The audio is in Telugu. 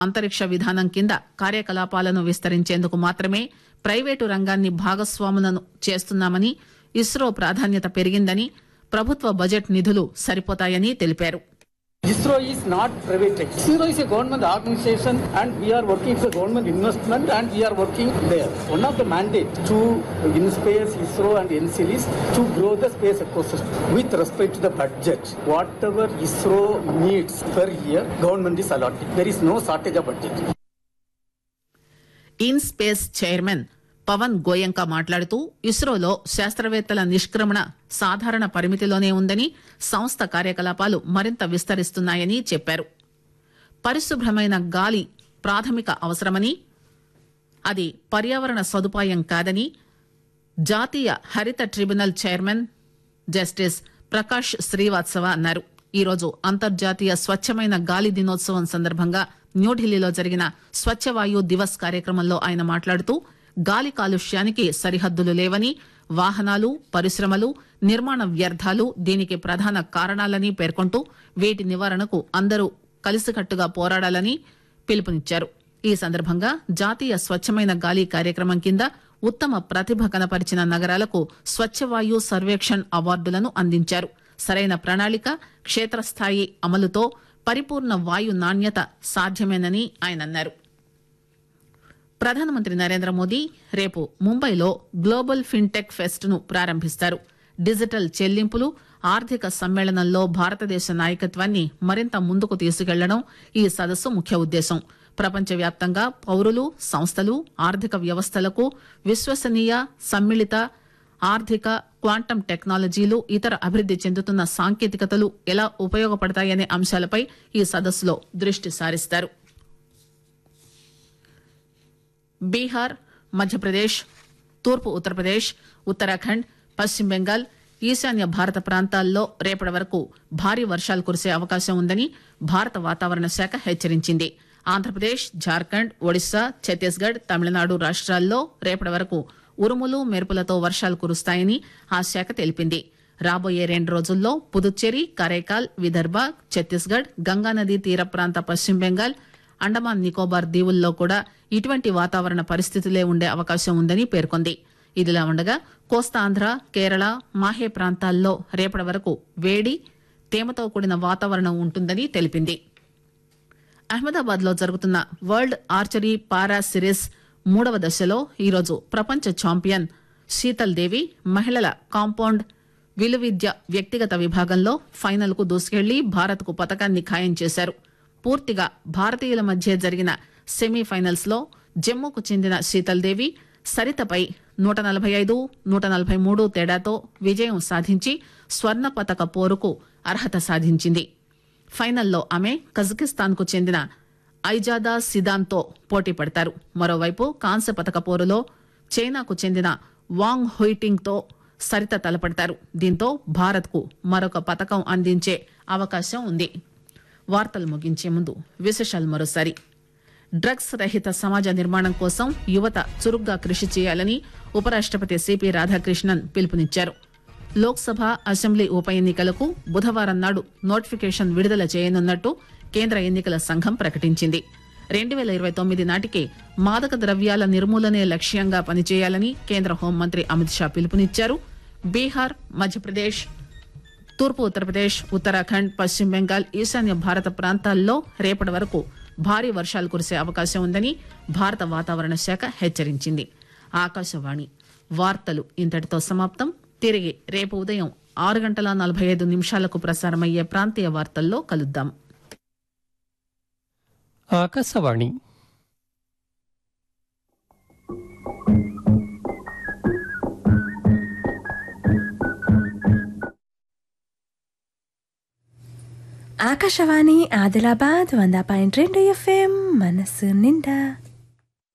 అంతరిక్ష విధానం కింద కార్యకలాపాలను విస్తరించేందుకు మాత్రమే ప్రైవేటు రంగాన్ని భాగస్వాములను చేస్తున్నామని ఇస్రో ప్రాధాన్యత పెరిగిందని ప్రభుత్వ బడ్జెట్ నిధులు సరిపోతాయని తెలిపారు ISRO is not private. ISRO is a government organization and we are working for government investment and we are working there. One of the mandate to InSpace, ISRO and NCL is to grow the space ecosystem with respect to the budget. Whatever ISRO needs per year, government is allotting. There is no shortage of budget. IN SPACe chairman Pawan Goenka మాట్లాడుతూ ఇస్రోలో శాస్త్రవేత్తల నిష్క్రమణ సాధారణ పరిమితిలోనే ఉందని సంస్థ కార్యకలాపాలు మరింత విస్తరిస్తున్నాయని చెప్పారు పరిశుభ్రమైన గాలి ప్రాథమిక అవసరమని అది పర్యావరణ సదుపాయం కాదని జాతీయ హరిత tribunal chairman justice Prakash Srivastava అన్నారు ఈరోజు అంతర్జాతీయ స్వచ్ఛమైన గాలి దినోత్సవం సందర్భంగా న్యూఢిల్లీలో జరిగిన స్వచ్ఛ వాయు దివస్ కార్యక్రమంలో ఆయన మాట్లాడుతూ గాలి కాలుష్యానికి సరిహద్దులు లేవని వాహనాలు పరిశ్రమలు నిర్మాణ వ్యర్థాలు దీనికి ప్రధాన కారణాలని పేర్కొంటూ వీటి నివారణకు అందరూ కలిసికట్టుగా పోరాడాలని పిలుపునిచ్చారు ఈ సందర్భంగా జాతీయ స్వచ్ఛమైన గాలి కార్యక్రమం కింద ఉత్తమ ప్రతిభ కనపరిచిన నగరాలకు స్వచ్ఛవాయు సర్వేక్షణ్ అవార్డులను అందించారు సరైన ప్రణాళిక క్షేత్రస్థాయి అమలుతో పరిపూర్ణ వాయు నాణ్యత సాధ్యమేనని ఆయన అన్నారు ప్రధానమంత్రి నరేంద్ర మోదీ రేపు ముంబైలో గ్లోబల్ ఫిన్టెక్ ఫెస్ట్ ను ప్రారంభిస్తారు డిజిటల్ చెల్లింపులు ఆర్థిక సమ్మేళనంలో భారతదేశ నాయకత్వాన్ని మరింత ముందుకు తీసుకెళ్లడం ఈ సదస్సు ముఖ్య ఉద్దేశం ప్రపంచవ్యాప్తంగా పౌరులు సంస్థలు ఆర్థిక వ్యవస్థలకు విశ్వసనీయ సమ్మిళిత ఆర్థిక క్వాంటం టెక్నాలజీలు ఇతర అభివృద్ది చెందుతున్న సాంకేతికతలు ఎలా ఉపయోగపడతాయనే అంశాలపై ఈ సదస్సులో దృష్టి సారిస్తారు బీహార్ మధ్యప్రదేశ్ తూర్పు ఉత్తరప్రదేశ్ ఉత్తరాఖండ్ పశ్చిమ బెంగాల్ ఈశాన్య భారత ప్రాంతాల్లో రేపటి వరకు భారీ వర్షాలు కురిసే అవకాశం ఉందని భారత వాతావరణ శాఖ హెచ్చరించింది ఆంధ్రప్రదేశ్ జార్ఖండ్ ఒడిశా ఛత్తీస్గఢ్ తమిళనాడు రాష్ట్రాల్లో రేపటి వరకు ఉరుములు మెరుపులతో వర్షాలు కురుస్తాయని ఆ శాఖ తెలిపింది రాబోయే రెండు రోజుల్లో పుదుచ్చేరి కరైకాల్ విదర్భ ఛత్తీస్గఢ్ గంగానదీ తీర ప్రాంత పశ్చిమ బెంగాల్ అండమాన్ నికోబార్ దీవుల్లో కూడా ఇటువంటి వాతావరణ పరిస్థితులే ఉండే అవకాశం ఉందని పేర్కొంది ఇదిలా ఉండగా కోస్తాంధ్ర కేరళ మాహే ప్రాంతాల్లో రేపటి వరకు వేడి తేమతో కూడిన వాతావరణం ఉంటుందని తెలిపింది అహ్మదాబాద్ లో జరుగుతున్న వరల్డ్ ఆర్చరీ పారా సిరీస్ మూడవ దశలో ఈరోజు ప్రపంచ ఛాంపియన్ శీతల్ దేవి మహిళల కాంపౌండ్ విలువిద్య వ్యక్తిగత విభాగంలో ఫైనల్ కు దూసుకెళ్లి భారత్ కు పతకాన్ని ఖాయం చేశారు పూర్తిగా భారతీయుల మధ్య జరిగిన సెమీఫైనల్స్ లో జమ్మూకు చెందిన శీతల్ దేవి సరితపై నూట నలభై ఐదు నూట నలభై మూడు తేడాతో విజయం సాధించి స్వర్ణ పతక పోరుకు అర్హత సాధించింది ఫైనల్లో ఆమె కజకిస్తాన్ కు చెందిన ఐజాదా సిదాన్తో పోటీ పడతారు మరోవైపు కాంస్య పతక పోరులో చైనాకు చెందిన వాంగ్ హుయిటింగ్ తో సరిత తలపడతారు దీంతో భారత్ కు మరొక పతకం అందించే అవకాశం ఉంది వార్తలు ముగించే ముందు విశేషాలు మరోసారి డ్రగ్స్ రహిత సమాజ నిర్మాణం కోసం యువత చురుగ్గా కృషి చేయాలని ఉపరాష్టపతి సిపి రాధాకృష్ణన్ పిలుపునిచ్చారు లోక్సభ అసెంబ్లీ ఉప ఎన్నికలకు బుధవారం నాడు నోటిఫికేషన్ విడుదల చేయనున్నట్టు కేంద్ర ఎన్నికల సంఘం ప్రకటించింది రెండు వేల ఇరవై తొమ్మిది నాటికి మాదక ద్రవ్యాల నిర్మూలనే లక్ష్యంగా పనిచేయాలని కేంద్ర హోంమంత్రి అమిత్ షా పిలుపునిచ్చారు బీహార్ మధ్యప్రదేశ్ తూర్పు ఉత్తరప్రదేశ్ ఉత్తరాఖండ్ పశ్చిమ బెంగాల్ ఈశాన్య భారత ప్రాంతాల్లో రేపటి వరకు భారీ వర్షాలు కురిసే అవకాశం ఉందని భారత వాతావరణ శాఖ హెచ్చరించింది ఆకాశవాణి వార్తలు ఇంతటితో సమాప్తం తిరిగి రేపు ఉదయం ఆరు గంటల నలభై ఐదు నిమిషాలకు ప్రసారమయ్యే ప్రాంతీయ వార్తల్లో కలుద్దాం ఆకాశవాణి ఆకాశవాణి ఆదిలాబాద్ వంద పాయింట్ రెండు ఎఫ్ఎం మనసు నిండా